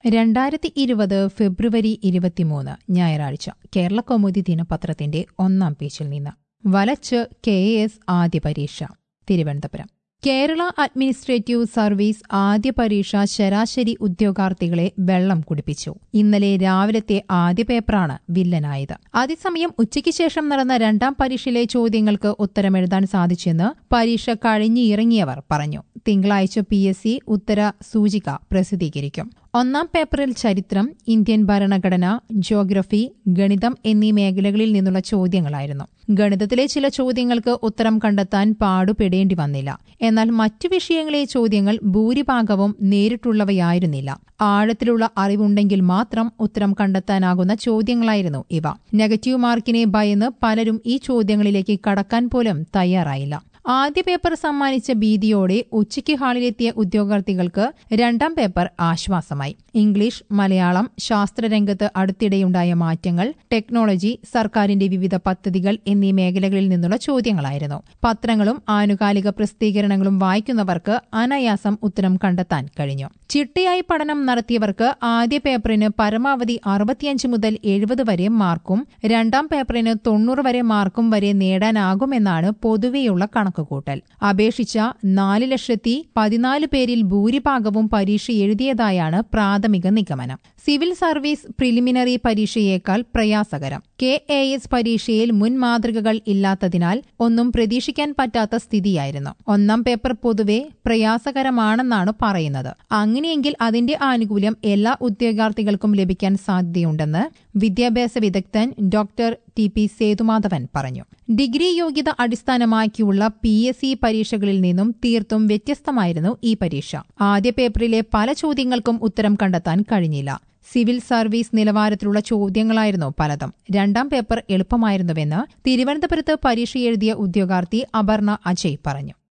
രണ്ടായിരത്തി ഇരുപത് ഫെബ്രുവരി ഇരുപത്തിമൂന്ന് ഞായറാഴ്ച കേരള കൗമുദി ദിനപത്രത്തിന്റെ ഒന്നാം പേജിൽ നിന്ന് വലച്ച് കെ എസ് ആദ്യ പരീക്ഷ തിരുവനന്തപുരം കേരള അഡ്മിനിസ്ട്രേറ്റീവ് സർവീസ് ആദ്യ പരീക്ഷ ശരാശരി ഉദ്യോഗാർത്ഥികളെ വെള്ളം കുടിപ്പിച്ചു ഇന്നലെ രാവിലത്തെ ആദ്യ പേപ്പറാണ് വില്ലനായത് അതേസമയം ഉച്ചയ്ക്ക് ശേഷം നടന്ന രണ്ടാം പരീക്ഷയിലെ ചോദ്യങ്ങൾക്ക് ഉത്തരമെഴുതാൻ സാധിച്ചെന്ന് പരീക്ഷ കഴിഞ്ഞിറങ്ങിയവർ പറഞ്ഞു തിങ്കളാഴ്ച പി എസ് സി ഉത്തര സൂചിക പ്രസിദ്ധീകരിക്കും ഒന്നാം പേപ്പറിൽ ചരിത്രം ഇന്ത്യൻ ഭരണഘടന ജോഗ്രഫി ഗണിതം എന്നീ മേഖലകളിൽ നിന്നുള്ള ചോദ്യങ്ങളായിരുന്നു ഗണിതത്തിലെ ചില ചോദ്യങ്ങൾക്ക് ഉത്തരം കണ്ടെത്താൻ പാടുപെടേണ്ടി വന്നില്ല എന്നാൽ മറ്റു വിഷയങ്ങളിലെ ചോദ്യങ്ങൾ ഭൂരിഭാഗവും നേരിട്ടുള്ളവയായിരുന്നില്ല ആഴത്തിലുള്ള അറിവുണ്ടെങ്കിൽ മാത്രം ഉത്തരം കണ്ടെത്താനാകുന്ന ചോദ്യങ്ങളായിരുന്നു ഇവ നെഗറ്റീവ് മാർക്കിനെ ഭയന്ന് പലരും ഈ ചോദ്യങ്ങളിലേക്ക് കടക്കാൻ പോലും തയ്യാറായില്ല ആദ്യ പേപ്പർ സമ്മാനിച്ച ഭീതിയോടെ ഉച്ചയ്ക്ക് ഹാളിലെത്തിയ ഉദ്യോഗാർത്ഥികൾക്ക് രണ്ടാം പേപ്പർ ആശ്വാസമായി ഇംഗ്ലീഷ് മലയാളം ശാസ്ത്രരംഗത്ത് അടുത്തിടെയുണ്ടായ മാറ്റങ്ങൾ ടെക്നോളജി സർക്കാരിന്റെ വിവിധ പദ്ധതികൾ എന്നീ മേഖലകളിൽ നിന്നുള്ള ചോദ്യങ്ങളായിരുന്നു പത്രങ്ങളും ആനുകാലിക പ്രസിദ്ധീകരണങ്ങളും വായിക്കുന്നവർക്ക് അനായാസം ഉത്തരം കണ്ടെത്താൻ കഴിഞ്ഞു ചിട്ടയായി പഠനം നടത്തിയവർക്ക് ആദ്യ പേപ്പറിന് പരമാവധി അറുപത്തിയഞ്ച് മുതൽ എഴുപത് വരെ മാർക്കും രണ്ടാം പേപ്പറിന് തൊണ്ണൂറ് വരെ മാർക്കും വരെ നേടാനാകുമെന്നാണ് പൊതുവെയുള്ള കണക്കുകൂട്ടൽ അപേക്ഷിച്ച നാല് ലക്ഷത്തി പതിനാല് പേരിൽ ഭൂരിഭാഗവും പരീക്ഷ എഴുതിയതായാണ് പ്രാഥമിക നിഗമനം സിവിൽ സർവീസ് പ്രിലിമിനറി പരീക്ഷയേക്കാൾ പ്രയാസകരം കെ എ എസ് പരീക്ഷയിൽ മുൻ മാതൃകകൾ ഇല്ലാത്തതിനാൽ ഒന്നും പ്രതീക്ഷിക്കാൻ പറ്റാത്ത സ്ഥിതിയായിരുന്നു ഒന്നാം പേപ്പർ പൊതുവെ പ്രയാസകരമാണെന്നാണ് പറയുന്നത് അങ്ങനെയെങ്കിൽ അതിന്റെ ആനുകൂല്യം എല്ലാ ഉദ്യോഗാർത്ഥികൾക്കും ലഭിക്കാൻ സാധ്യതയുണ്ടെന്ന് വിദ്യാഭ്യാസ വിദഗ്ധൻ ഡോക്ടർ ടി പി സേതുമാധവൻ പറഞ്ഞു ഡിഗ്രി യോഗ്യത അടിസ്ഥാനമാക്കിയുള്ള പി എസ് സി പരീക്ഷകളിൽ നിന്നും തീർത്തും വ്യത്യസ്തമായിരുന്നു ഈ പരീക്ഷ ആദ്യ പേപ്പറിലെ പല ചോദ്യങ്ങൾക്കും ഉത്തരം കണ്ടെത്താൻ കഴിഞ്ഞില്ല സിവിൽ സർവീസ് നിലവാരത്തിലുള്ള ചോദ്യങ്ങളായിരുന്നു പലതും രണ്ടാം പേപ്പർ എളുപ്പമായിരുന്നുവെന്ന് തിരുവനന്തപുരത്ത് പരീക്ഷ എഴുതിയ ഉദ്യോഗാർത്ഥി അപർണ അജയ് പറഞ്ഞു